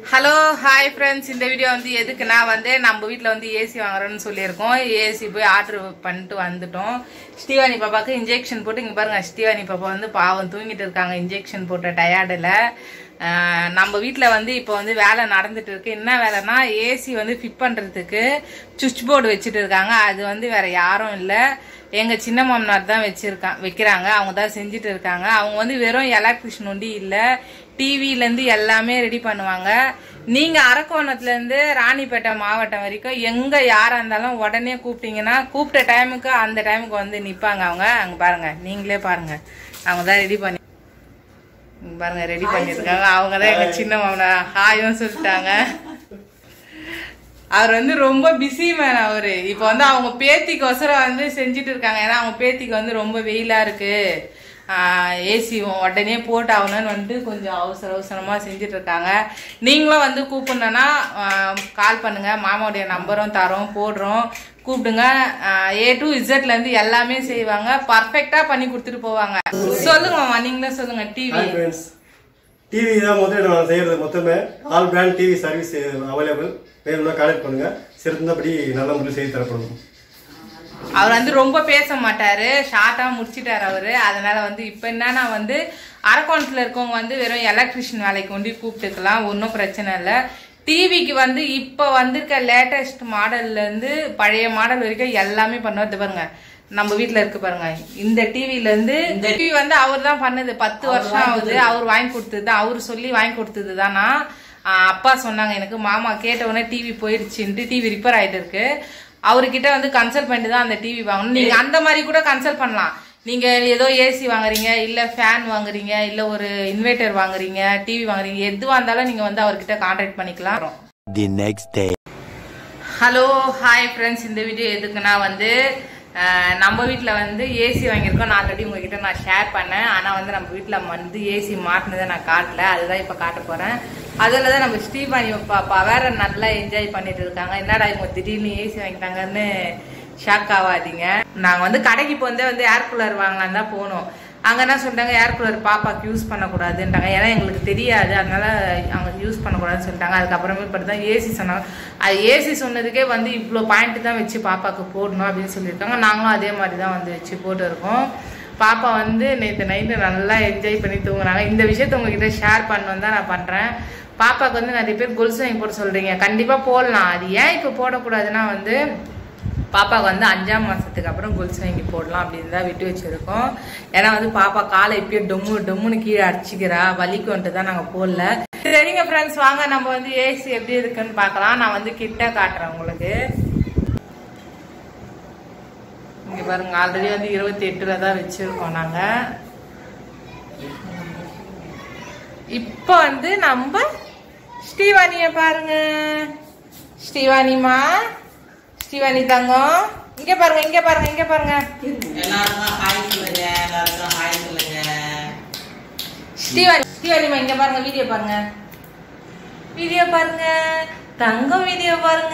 Hello hi friends இந்த video வந்து எதுக்குன்னா வந்து நம்ம வீட்டில் வந்து ஏசி வாங்குறோம்னு சொல்லியிருக்கோம் ஏசி போய் ஆர்டர் பண்ணிட்டு வந்துட்டோம் ஸ்ரீவாணி பாப்பாவுக்கு இன்ஜெக்ஷன் போட்டு இங்கே பாருங்க ஸ்ரீவாணி பாப்பா வந்து பாவம் தூங்கிட்டு இருக்காங்க இன்ஜெக்ஷன் போட்ட டயர்டில் நம்ம வீட்டில் வந்து இப்போ வந்து வேலை நடந்துட்டு இருக்கு என்ன வேலைன்னா ஏசி வந்து ஃபிட் பண்ணுறதுக்கு சுவிட்ச் போர்டு வச்சுட்டு இருக்காங்க அது வந்து வேற யாரும் இல்லை எங்க சின்ன மாமனார் தான் வச்சிருக்காங்க வைக்கிறாங்க அவங்க தான் செஞ்சுட்டு இருக்காங்க அவங்க வந்து வெறும் எலக்ட்ரிஷன் ஒண்டி இல்ல டிவில இருந்து எல்லாமே ரெடி பண்ணுவாங்க நீங்க அரக்கோணத்துல இருந்து ராணிப்பேட்டை மாவட்டம் வரைக்கும் எங்க யாரா இருந்தாலும் உடனே கூப்பிட்டீங்கன்னா கூப்பிட்ட டைமுக்கு அந்த டைமுக்கு வந்து நிப்பாங்க அவங்க அங்க பாருங்க நீங்களே பாருங்க அவங்க தான் ரெடி பண்ணி இங்க பாருங்க ரெடி பண்ணிருக்காங்க அவங்க தான் எங்க சின்ன மாமனார் ஹாயும் சொல்லிட்டாங்க அவர் வந்து ரொம்ப பிஸி மேன் அவரு இப்போ வந்து அவங்க பேத்திக்கோசரம் வந்து செஞ்சுட்டு இருக்காங்க ஏன்னா அவங்க பேத்திக்கு வந்து ரொம்ப வெயிலா இருக்கு ஏசி உடனே போட்டு ஆகணும்னு வந்துட்டு கொஞ்சம் அவசர அவசரமா செஞ்சுட்டு இருக்காங்க நீங்களும் வந்து கூப்பிடணும்னா கால் பண்ணுங்க மாமாவுடைய நம்பரும் தரோம் போடுறோம் கூப்பிடுங்க ஏ டு இசட்ல இருந்து எல்லாமே செய்வாங்க பர்ஃபெக்டா பண்ணி கொடுத்துட்டு போவாங்க சொல்லுங்க மாமா நீங்களே சொல்லுங்க டிவி ஹாய் ஃப்ரெண்ட்ஸ் டிவி தான் முதல்ல நான் செய்கிறது மொத்தமே all brand TV service available வேணும்னா கான்டெக்ட் பண்ணுங்க சிறந்தபடி நல்ல முறையில் செய்து தரப்படும் அவர் வந்து ரொம்ப பேச மாட்டாரு ஷார்ட்டா முடிச்சிட்டாரு அவரு அதனால வந்து இப்ப என்னன்னா வந்து அரக்கோணத்துல இருக்கவங்க வந்து வெறும் எலக்ட்ரிஷியன் வேலைக்கு கொண்டு கூப்பிட்டுக்கலாம் ஒன்றும் பிரச்சனை இல்லை டிவிக்கு வந்து இப்ப வந்திருக்க லேட்டஸ்ட் மாடல்ல இருந்து பழைய மாடல் வரைக்கும் எல்லாமே பண்ணுவது பாருங்க நம்ம வீட்ல இருக்கு பாருங்க இந்த டிவில இருந்து இந்த டிவி வந்து அவர் தான் பண்ணது பத்து வருஷம் ஆகுது அவர் வாங்கி கொடுத்தது அவர் சொல்லி வாங்கி கொடுத்தது தானா ஆஹ் அப்பா சொன்னாங்க எனக்கு மாமா கேட்ட உடனே டிவி போயிடுச்சுன்ட்டு டிவி ரிப்பேர் ஆயிட்டு இருக்கு அவர்கிட்ட வந்து கன்சல்ட் பண்ணிட்டு தான் அந்த டிவி வாங்கணும் நீங்க அந்த மாதிரி கூட கன்சல்ட் பண்ணலாம் நீங்க ஏதோ ஏசி வாங்குறீங்க இல்ல ஃபேன் வாங்குறீங்க இல்ல ஒரு இன்வெர்டர் வாங்குறீங்க டிவி வாங்குறீங்க எதுவா இருந்தாலும் நீங்க வந்து அவர்கிட்ட கான்டாக்ட் பண்ணிக்கலாம் The next day. Hello hi friends இந்த வீடியோ எதுக்குன்னா வந்து அஹ், நம்ம வீட்டில் வந்து ஏசி வாங்கியிருக்கோம் நான் ஆல்ரெடி உங்ககிட்ட நான் ஷேர் பண்ணேன் ஆனால் வந்து நம்ம வீட்டில் வந்து ஏசி மாட்டினதை நான் காட்டல அதுதான் இப்போ காட்ட போகிறேன் அதில் தான் நம்ம ஸ்ரீபாணி பாப்பா வேற நல்லா என்ஜாய் பண்ணிட்டு இருக்காங்க என்னடா இவங்க திடீர்னு ஏசி வாங்கிட்டாங்கன்னு ஷாக் ஆகாதீங்க நாங்கள் வந்து கடைக்கு போந்தே வந்து ஏர் கூலர் வாங்கலாம் தான் போனோம் அங்கே என்ன சொல்லிட்டாங்க ஏர் கூலர் பாப்பாக்கு யூஸ் பண்ணக்கூடாதுன்ட்டாங்க ஏன்னா எங்களுக்கு தெரியாது அதனால அவங்க யூஸ் பண்ணக்கூடாதுன்னு சொல்லிட்டாங்க அதுக்கப்புறமே இப்போ தான் ஏசி சொன்னாங்க அது ஏசி சொன்னதுக்கே வந்து இவ்வளோ பாயிண்ட் தான் வச்சு பாப்பாக்கு போடணும் அப்படின்னு சொல்லியிருக்காங்க நாங்களும் அதே மாதிரி தான் வந்து வச்சு போட்டு இருக்கோம் பாப்பா வந்து நேற்று நைட்டு நல்லா என்ஜாய் பண்ணி தூங்குறாங்க இந்த விஷயத்த உங்ககிட்ட ஷேர் பண்ணணும் தான் நான் பண்ணுறேன் பாப்பாக்கு வந்து நிறைய பேர் கொலுசு வாங்கி போட சொல்கிறீங்க கண்டிப்பாக போடலாம் அது ஏன் இப்போ போடக்கூடாதுன்னா வந்து பாப்பாவுக்கு வந்து அஞ்சாம் மாசத்துக்கு அப்புறம் கொலுசு வாங்கி போடலாம் அப்படின்னு தான் விட்டு வச்சிருக்கோம் ஏன்னா வந்து பாப்பா காலை இப்பயே டொம்மு டொம்முன்னு கீழே அடிச்சுக்கிறா வலிக்குன்ட்டு தான் நாங்கள் போடல சரிங்க ஃப்ரெண்ட்ஸ் வாங்க நம்ம வந்து ஏசி எப்படி இருக்குன்னு பார்க்கலாம் நான் வந்து கிட்ட காட்டுறேன் உங்களுக்கு இங்க பாருங்க ஆல்ரெடி வந்து இருபத்தி எட்டுல தான் வச்சிருக்கோம் நாங்க இப்போ வந்து நம்ம ஸ்ரீவாணிய பாருங்க ஸ்ரீவாணிமா ஸ்ரீவாணி தங்கம் இங்க பாருங்க இங்க பாருங்க இங்க பாருங்க எல்லாருக்கும் ஹாய் சொல்லுங்க எல்லாருக்கும் ஹாய் சொல்லுங்க ஸ்ரீவாணி ஸ்ரீவாணிமா இங்க பாருங்க வீடியோ பாருங்க வீடியோ பாருங்க தங்கம் வீடியோ பாருங்க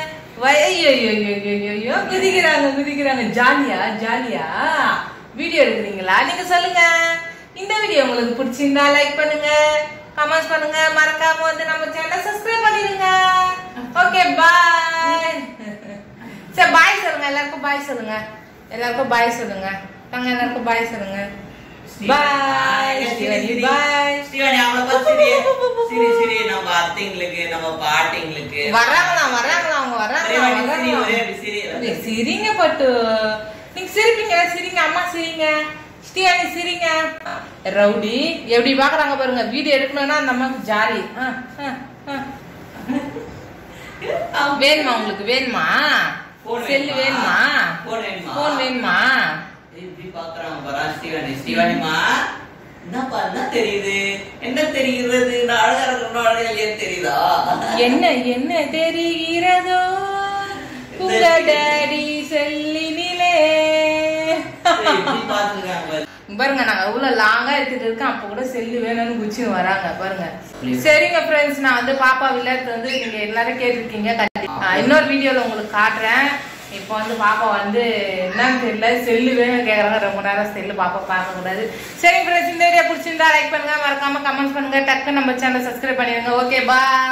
ஐயோ குதிக்கிறாங்க குதிக்கிறாங்க ஜாலியா ஜாலியா வீடியோ எடுக்கிறீங்களா நீங்க சொல்லுங்க இந்த வீடியோ உங்களுக்கு பிடிச்சிருந்தா லைக் பண்ணுங்க கமெண்ட்ஸ் பண்ணுங்க மறக்காம வந்து நம்ம சேனலை சப்ஸ்கிரைப் பண்ணிடுங்க ஓகே பாய் சரி பாய் சொல்லுங்க எல்லாருக்கும் பாய் சொல்லுங்க எல்லாருக்கும் பாய் சொல்லுங்க தங்க எல்லாருக்கும் பாய் சொல்லுங்க பாய் ஸ்ரீவாணி பாய் ஸ்ரீவாணி அவங்கள பார்த்து சிரி சிரி சிரி நம்ம அத்தைங்களுக்கு நம்ம பாட்டிங்களுக்கு வர்றாங்களா வர்றாங்களா அவங்க ஸ்ரீவாணி சிரி வர்றாங்களா ஒரே அப்படி சிரி நீ சிரிங்க பட்டு நீங்க சிரிப்பீங்க சிரிங்க அம்மா சிரிங்க ஸ்ரீவாணி சிரிங்க ரவுடி எப்படி பாக்குறாங்க பாருங்க வீடியோ எடுக்கணும்னா அந்த அம்மாக்கு ஜாலி ஆ, ஆ, ஆ. வேணுமா உங்களுக்கு வேணுமா Phone செல்லு வேணுமா Phone வேணுமா? போன் வேணுமா இப்படி பாக்குறாங்க பாரா ஸ்ரீவாணி ஸ்ரீவாணிமா என்னப்பா என்ன தெரியுது என்ன தெரிகிறது நான் அழகா இருக்கணும் அழகா இல்லையா தெரியுதா என்ன என்ன தெரிகிறதோ உங்க டேடி செல்லினிலே சரி, இப்படி பாத்துருக்காங்க பாரு. பாருங்க நாங்க எவ்வளவு லாங்கா எடுத்துட்டு இருக்கோம் அப்ப கூட செல்லு வேணும்னு குச்சி வராங்க பாருங்க சரிங்க ஃப்ரெண்ட்ஸ் நான் வந்து பாப்பா விளையாட்டு வந்து நீங்க எல்லாரும் கேட்டிருக்கீங்க கண்டி- ஆஹ் இன்னொரு வீடியோல உங்களுக்கு காட்டுறேன் இப்போ வந்து பாப்பா வந்து என்னன்னு தெரியல செல்லு வேணும் கேக்குறாங்க ரொம்ப நேரம் செல்லு பாப்பா பார்க்க கூடாது சரி ஃப்ரெண்ட்ஸ் இந்த வீடியோ பிடிச்சிருந்தா லைக் பண்ணுங்க மறக்காம கமெண்ட் பண்ணுங்க டக்கு நம்ம சேனல் சப்ஸ்கிரைப் பண்ணிடுங்க ஓகே பாய்